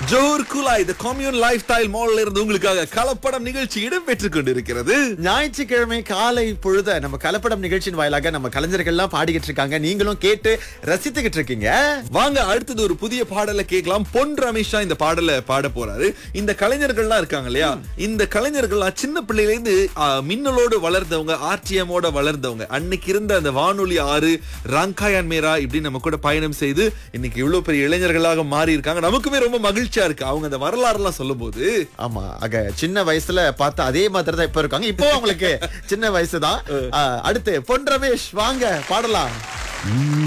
ஜோர் குலாய் the commune life style மால்ல இருந்து உங்களுக்காக கலப்படம் நிகழ்ச்சி இடம்பெற்றுக் கொண்டிருக்கிறது ஞாயிற்றுக்கிழமை காலை பொழுத நம்ம கலப்படம் நிகழ்ச்சியின் வாயிலாக நம்ம கலைஞர்கள்லாம் பாடிக்கிட்டு இருக்காங்க நீங்களும் கேட்டு ரசித்துக்கிட்டு இருக்கீங்க வாங்க அடுத்தது ஒரு புதிய பாடலை கேட்கலாம் பொன் ரமேஷா இந்த பாடலை பாட போறாரு இந்த கலைஞர்கள்லாம் இருக்காங்க இல்லையா இந்த கலைஞர்கள்லாம் சின்ன பிள்ளையில இருந்து ஆ, மின்னலோடு வளர்ந்தவங்க ஆர்டிஎமோட வளர்ந்தவங்க அன்னைக்கு இருந்த அந்த வானொலி ஆறு ரங்காயான் மேரா இப்படி நம்ம கூட பயணம் செய்து இன்னைக்கு இவ்வளவு பெரிய இளைஞர்களாக மாறி இருக்காங்க நமக்குமே ரொம்ப மகிழ்ச்சியா இருக்கு அவங்க அந்த வரலாறு எல்லாம் சொல்லும் போது ஆமா ஆக சின்ன வயசுல பார்த்து அதே மாதிரி தான் இப்ப இருக்காங்க இப்போ அவங்களுக்கு சின்ன வயசுதான் ஆ, அடுத்து பொன் ரமேஷ் வாங்க பாடலாம்